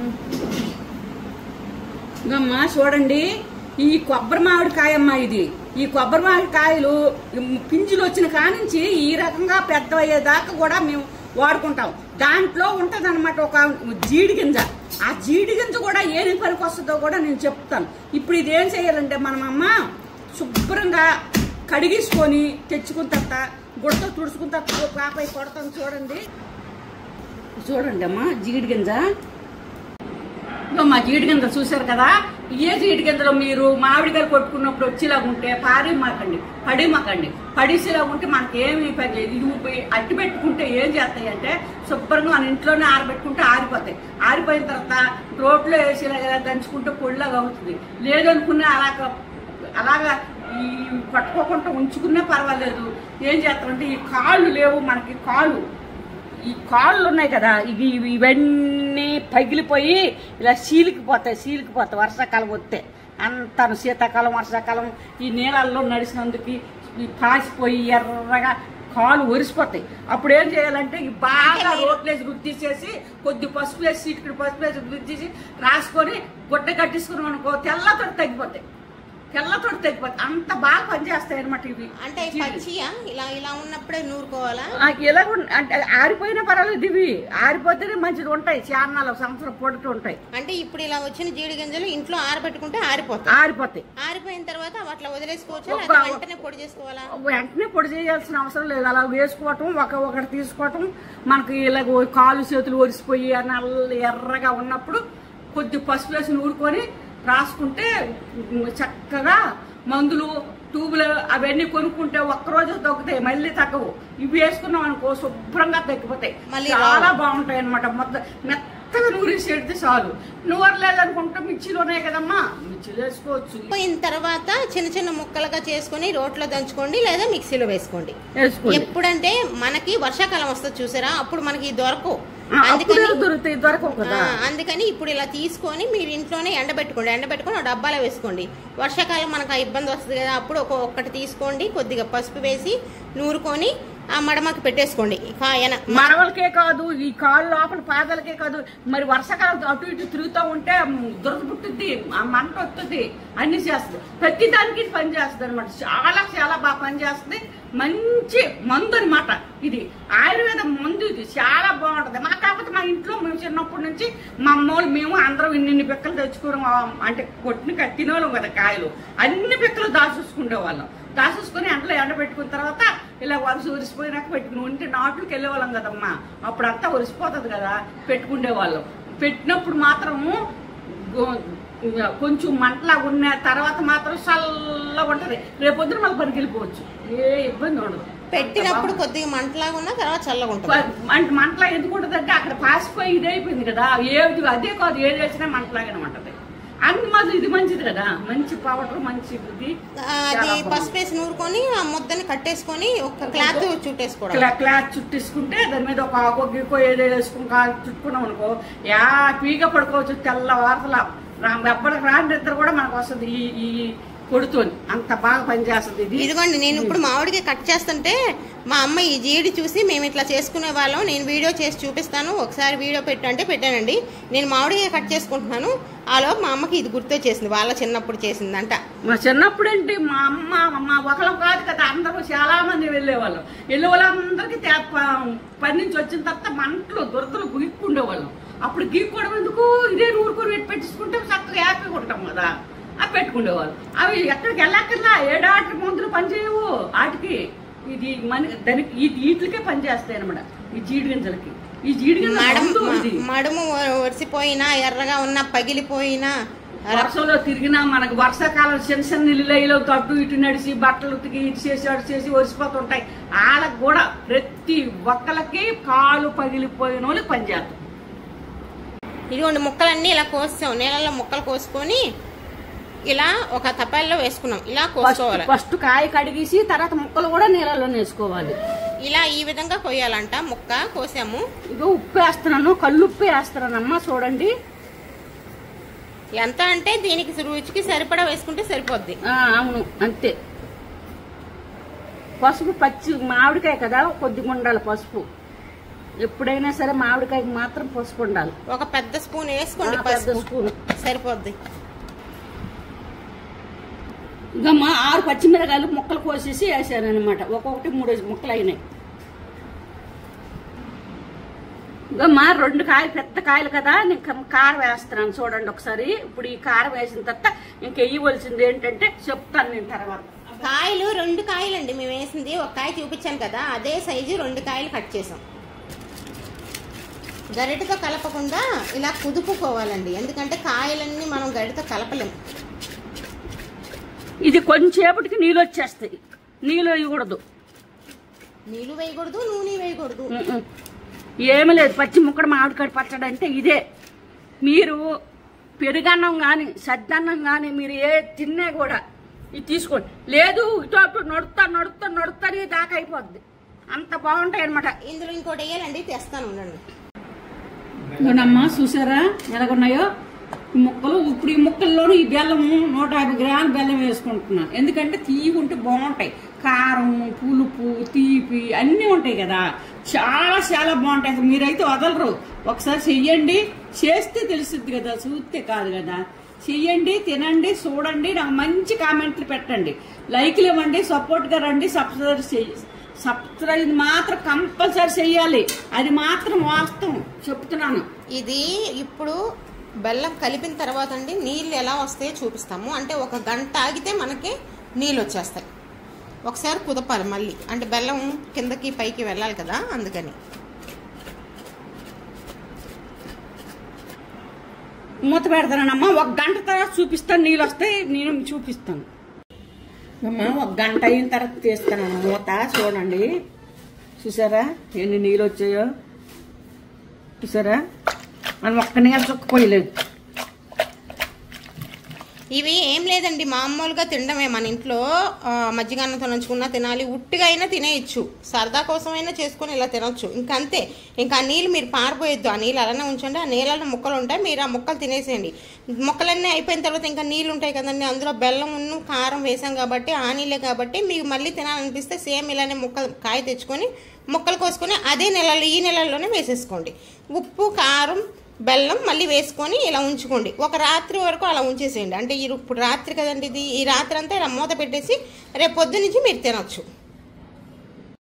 ఇంకమ్మా చూడండి ఈ కొబ్బరి మామిడి కాయమ్మా ఇది ఈ కొబ్బరి మామిడి కాయలు పింజులు వచ్చిన కానించి ఈ రకంగా పెద్ద అయ్యేదాకా కూడా మేము వాడుకుంటాం దాంట్లో ఉంటదన్నమాట ఒక జీడి గింజ ఆ జీడి గింజ కూడా ఏమి పనికి వస్తుందో కూడా నేను చెప్తాను ఇప్పుడు ఇది ఏం చేయాలంటే మనం అమ్మ శుభ్రంగా కడిగేసుకొని తెచ్చుకున్న తర్వాత గుడ్డతో తుడుచుకున్న తర్వాత పాపై కొడతాను చూడండి చూడండి అమ్మా జీడి గింజ ఇగో మా జీడి గింజ చూశారు కదా ఏ జీడి గింజలో మీరు మామిడికాయలు కొట్టుకున్నప్పుడు వచ్చేలాగా ఉంటే పారి మాకండి పడి మాకండి పడిసేలాగా ఉంటే మనకి ఏమి పని చేయదు ఇది ఊపి అట్టి పెట్టుకుంటే ఏం చేస్తాయి అంటే శుభ్రంగా మన ఇంట్లోనే ఆరబెట్టుకుంటే ఆరిపోతాయి ఆరిపోయిన తర్వాత రోట్లో వేసి ఇలా దంచుకుంటే పొడిలాగా అవుతుంది లేదనుకున్నా అలాగ అలాగా ఈ పట్టుకోకుండా ఉంచుకున్నా పర్వాలేదు ఏం చేస్తామంటే ఈ కాళ్ళు లేవు మనకి కాళ్ళు ఈ కాళ్ళు ఉన్నాయి కదా ఇవి ఇవి- ఇవన్నీ పగిలిపోయి ఇలా సీలికిపోతాయి సీలికిపోతాయి వర్షాకాలం వస్తే అంత శీతాకాలం వర్షాకాలం ఈ నీళ్ళల్లో నడిచినందుకు ఈ పాసిపోయి ఎర్రగా కాలు ఒరిసిపోతాయి అప్పుడు ఏం చేయాలంటే ఈ బాగా రోట్లేసి రుద్దిసేసి కొద్ది పసుపు వేసి ఇటుకడి పసుపు వేసి రుద్దేసి రాసుకొని గుడ్డ కట్టించుకున్నాం అనుకో తెల్లతోటి తగ్గిపోతాయి తెల్లతోటి తగ్గిపోతాయి అంత బాగా పనిచేస్తాయి అనమాట ఇవి అంటే ఈ పచ్చియా ఇలా ఇలా ఉన్నప్పుడే నూరుకోవాలా ఆ, ఎలా ఉన్- అంటే ఆరిపోయినా పర్వాలేదు ఇవి ఆరిపోతేనే మంచిది ఉంటాయి చాన్నాలు సంవత్సరం పొడుతూ ఉంటాయి అంటే ఇప్పుడు ఇలా వచ్చిన జీడి గింజలు ఇంట్లో ఆరబెట్టుకుంటే ఆరిపోతాయి ఆరిపోతాయి ఆరిపోయిన తర్వాత అట్లా వదిలేసుకోవచ్చా ఒక- లేదా వెంటనే పొడి చేసుకోవాలా వెంటనే పొడి చేయాల్సిన అవసరం లేదు అలా వేసుకోవటం ఒక ఒకటి తీసుకోవటం మనకి ఇలా కాలు చేతులు ఒరిసిపోయి ఆ నల్ల ఎర్రగా ఉన్నప్పుడు కొద్ది పసుపు వేసి నూరుకొని రాసుకుంటే ఉమ్, చక్కగా మందులు ట్యూబులు అవన్నీ కొనుక్కుంటే ఒక్కరోజు తగ్గుతాయి మళ్ళీ తగ్గవు ఇవి వేసుకున్నాం అనుకో శుభ్రంగా తగ్గిపోతాయి మళ్ళీ చాలా బాగుంటాయి అనమాట మొత్తం మెత్తగా నూరేసి పెడితే చాలు నూరలేదనుకుంటే మిర్చిలోనే కదమ్మా మిర్చిలో వేసుకోవచ్చు పోయిన తర్వాత చిన్న చిన్న ముక్కలుగా చేసుకొని రోట్లో దంచుకోండి లేదా మిక్సీలో వేసుకోండి వేసుకోండి ఎప్పుడంటే మనకి వర్షాకాలం వస్తుంది చూసారా అప్పుడు మనకి దొరకవు ఆ, అప్పుడే అందుకని దొరుకుతాయి దొరకవు ఆ, కదా అందుకని ఇప్పుడు ఇలా తీసుకొని మీరు ఇంట్లోనే ఎండబెట్టుకోండి ఎండబెట్టుకొని ఒక డబ్బాలో వేసుకోండి వర్షాకాలం మనకు ఆ ఇబ్బంది వస్తుంది కదా అప్పుడు ఒక ఒక్కటి తీసుకోండి కొద్దిగా పసుపు వేసి నూరుకొని ఆ మడమకి పెట్టేసుకోండి కాయన మరవలకే కాదు ఈ కాళ్ళు లోపల పాదాలకే కాదు మరి వర్షాకాలం అటు ఇటు తిరుగుతూ ఉంటే దురద పుట్టుద్ది ఆ మంట వస్తుంది అన్ని చేస్తుంది ప్రతి దానికి ఇది పని చేస్తుంది అనమాట చాలా చాలా బాగా పని చేస్తుంది మంచి మందు అనమాట ఇది ఆయుర్వేద మందు ఇది చాలా బాగుంటది మా కాకపోతే మా ఇంట్లో మేము చిన్నప్పటి నుంచి మా అమ్మోళ్ళు మేము అందరం ఇన్ని ఇన్ని పిక్కలు తెచ్చుకోవడం ఆ, అంటే కొట్టిన కట్టిన వాళ్ళం కదా కాయలు అన్ని పిక్కలు దాచేసుకునే వాళ్ళం దాచేసుకుని ఎండలో ఎండ పెట్టుకున్న తర్వాత ఇలా వరుస ఉరిసిపోయినాక పెట్టుకుని ఉంటే నాట్లకి వెళ్ళేవాళ్ళం కదమ్మా అప్పుడు అంతా ఉరిసిపోతుంది కదా పెట్టుకునే వాళ్ళం పెట్టినప్పుడు మాత్రము గో- ఇంకా కొంచెం మంటలా ఉన్న తర్వాత మాత్రం చల్లగా ఉంటది రేపొద్దున మళ్ళీ పనికి వెళ్ళిపోవచ్చు ఏ ఇబ్బంది ఉండదు పెట్టినప్పుడు కొద్దిగా మంటలాగా ఉన్నా తర్వాత చల్లగా ఉంటుంది ప- అంటే మంటలా ఎందుకు ఉంటదంటే అక్కడ పాసిపోయి ఇది అయిపోయింది కదా ఏది అదే కాదు ఏది వేసినా మంటలాగానే ఉంటది అందు మాత్రం ఇది మంచిది కదా మంచి పౌడర్ మంచి ఇది ఆ, అది పసుపు వేసి నూరుకొని ఆ ముద్దని కట్టేసుకొని ఒక క్లాత్ చుట్టేసుకోవడం క్లా క్లాత్ చుట్టేసుకుంటే దాని మీద ఒక ఆకో గీకో ఏదో వేసుకుని కా- చుట్టుకున్నాం అనుకో యా పీగ పడుకోవచ్చు తెల్ల వార్తల ఎప్పటికి రాని నిద్ర కూడా మనకు వస్తుంది ఈ ఈ కొడుతోని అంత బాగా పనిచేస్తుంది ఇది ఇదిగోండి నేను ఇప్పుడు మామిడికి కట్ చేస్తుంటే మా అమ్మ ఈ జీడి చూసి మేము ఇట్లా చేసుకునే వాళ్ళం నేను వీడియో చేసి చూపిస్తాను ఒకసారి వీడియో పెట్టు అంటే పెట్టానండి నేను మామిడికాయ కట్ చేసుకుంటున్నాను ఆలో మా అమ్మకి ఇది గుర్తొచ్చేసింది వాళ్ళ చిన్నప్పుడు చేసిందంట మా చిన్నప్పుడు ఏంటి మా అమ్మ మా ఒకళ్ళం కాదు కదా అందరూ చాలా మంది వెళ్ళేవాళ్ళం వెళ్ళే వాళ్ళందరికీ తే- ప- పని నుంచి వచ్చిన తర్వాత మంటలు దురదలు గీక్కుండేవాళ్ళం అప్పుడు గీక్కోవడం ఎందుకు ఇదే నూరుకొని పెట్టి పెట్టించుకుంటే చక్కగా హ్యాపీగా ఉంటాం కదా అవి పెట్టుకునేవాళ్ళు అవి ఎక్కడికి వెళ్ళక్కర్లా ఏ డాక్టర్ మందులు పనిచేయవు వాటికి ఇది మన దానికి ఈ వీటికే పనిచేస్తాయి అనమాట ఈ జీడి గింజలకి ఈ జీడి గింజల మడమ మందు ఇది మడుము ఒరిసిపోయినా ఎర్రగా ఉన్నా పగిలిపోయినా వర్షంలో తిరిగినా మనకు వర్షాకాలం చిన్న చిన్న ఇల్లు అటు ఇటు నడిచి బట్టలు ఉతికి ఇటు చేసి అటు చేసి ఒరిసిపోతుంటాయి వాళ్ళకి కూడా ప్రతి ఒక్కలకి కాలు పగిలిపోయిన వాళ్ళకి పనిచేస్తాం ఇదిగోండి ముక్కలన్నీ ఇలా కోసాం నీళ్ళలో ముక్కలు కోసుకొని ఇలా ఒక తపాల్లో వేసుకున్నాం ఇలా కోసుకోవాలి ఫస్ట్ కాయ కడిగేసి తర్వాత ముక్కలు కూడా నీళ్ళలో వేసుకోవాలి ఇలా ఈ విధంగా కొయ్యాలంట ముక్క కోసాము ఇగో ఉప్పు వేస్తున్నాను కళ్ళు ఉప్పు వేస్తున్నానమ్మా చూడండి ఎంత అంటే దీనికి రుచికి సరిపడా వేసుకుంటే సరిపోద్ది ఆ, అవును అంతే పసుపు పచ్చి మామిడికాయ కదా కొద్ది గుండాల పసుపు ఎప్పుడైనా సరే మామిడికాయకి మాత్రం పసుపు ఉండాలి ఒక పెద్ద స్పూన్ వేసుకోండి ఆ, పెద్ద పసుపు స్పూన్ సరిపోద్ది ఇంకా మా ఆరు పచ్చిమిరకాయలు ముక్కలు కోసేసి వేసాను అనమాట ఒక్కొక్కటి మూడు ముక్కలు అయినాయి ఇంకా మా రెండు కాయలు పెద్ద కాయలు కదా నేను కం- కారం వేస్తున్నాను చూడండి ఒకసారి ఇప్పుడు ఈ కారం వేసిన తర్వాత ఇంకా వేయవలసింది ఏంటంటే చెప్తాను నేను తర్వాత కాయలు రెండు కాయలండి మేము వేసింది ఒక కాయ చూపించాను కదా అదే సైజు రెండు కాయలు కట్ చేసాం గరిటతో కలపకుండా ఇలా కుదుపుకోవాలండి ఎందుకంటే కాయలన్నీ మనం గరిటతో కలపలేము ఇది కొంచెంసేపటికి నీళ్ళు వచ్చేస్తాయి నీళ్ళు వేయకూడదు నీళ్ళు వేయకూడదు నూనె వేయకూడదు ఉమ్మ్. ఏమీ లేదు పచ్చి ముక్కడు మామిడికాయ పచ్చడి అంటే ఇదే మీరు పెరుగన్నం కానీ సద్దన్నం కానీ మీరు ఏ తిన్నా కూడా ఇది తీసుకోండి లేదు ఇటు అటు నడుస్తా నడుస్తా నడుస్తానే దాకా అయిపోద్ది అంత బాగుంటాయి అనమాట ఇందులో ఇంకోటి వేయాలండి తెస్తాను ఉండండి ఇదిగోనమ్మా చూసారా ఎలాగున్నాయో ఈ ముక్కలు ఇప్పుడు ఈ ముక్కల్లోనూ ఈ బెల్లం నూట యాభై గ్రాముల బెల్లం వేసుకుంటున్నాను ఎందుకంటే తీపి ఉంటే బాగుంటాయి కారం పులుపు తీపి అన్నీ ఉంటాయి కదా చాలా చాలా బాగుంటాయి అసలు మీరైతే వదలరు ఒకసారి చెయ్యండి చేస్తే తెలుస్తుంది కదా చూస్తే కాదు కదా చెయ్యండి తినండి చూడండి నాకు మంచి కామెంట్లు పెట్టండి లైక్లు ఇవ్వండి సపోర్ట్గా రండి సబ్స్క్రైబ్ చెయ్యి సబ్స్క్రైబ్ మాత్రం కంపల్సరీ చెయ్యాలి అది మాత్రం వాస్తవం చెప్తున్నాను ఇది ఇప్పుడు బెల్లం కలిపిన తర్వాత అండి నీళ్ళు ఎలా వస్తాయో చూపిస్తాము అంటే ఒక గంట ఆగితే మనకి నీళ్ళు వచ్చేస్తాయి ఒకసారి కుదపాలి మళ్ళీ అంటే బెల్లం కిందకి పైకి వెళ్ళాలి కదా అందుకని మూత పెడతానమ్మా ఒక గంట తర్వాత చూపిస్తాను నీళ్ళు వస్తాయి నేను చూపిస్తాను అమ్మా ఒక గంట అయిన తర్వాత తీస్తాను మూత చూడండి చూసారా ఎన్ని నీళ్ళు వచ్చాయో చూసారా మనం ఒక్క నీళ్ళు చుక్కపోయలేదు ఇవి ఏం లేదండి మామూలుగా తినడమే మన ఇంట్లో ఆ, మజ్జిగన్నంతో నంచుకున్నా తినాలి ఉట్టిగా అయినా తినేయచ్చు సరదా కోసమైనా చేసుకొని ఇలా తినొచ్చు ఇంకా అంతే ఇంకా ఆ నీళ్ళు మీరు పారిపోయొద్దు ఆ నీళ్ళు అలానే ఉంచండి ఆ నీళ్ళలో ముక్కలు ఉంటాయి మీరు ఆ ముక్కలు తినేసేయండి ముక్కలన్నీ అయిపోయిన తర్వాత ఇంకా నీళ్ళు ఉంటాయి కదండి అందులో బెల్లం ఉన్ను కారం వేసాం కాబట్టి ఆ నీళ్ళే కాబట్టి మీకు మళ్ళీ తినాలనిపిస్తే సేమ్ ఇలానే ముక్కలు కాయ తెచ్చుకొని ముక్కలు కోసుకొని అదే నెలలో ఈ నెలల్లోనే వేసేసుకోండి ఉప్పు కారం బెల్లం మళ్ళీ వేసుకొని ఇలా ఉంచుకోండి ఒక రాత్రి వరకు అలా ఉంచేసేయండి అంటే ఈ ఇప్పుడు రాత్రి కదండి ఇది ఈ రాత్రి అంతా ఇలా మూత పెట్టేసి రేపు పొద్దు నుంచి మీరు తినొచ్చు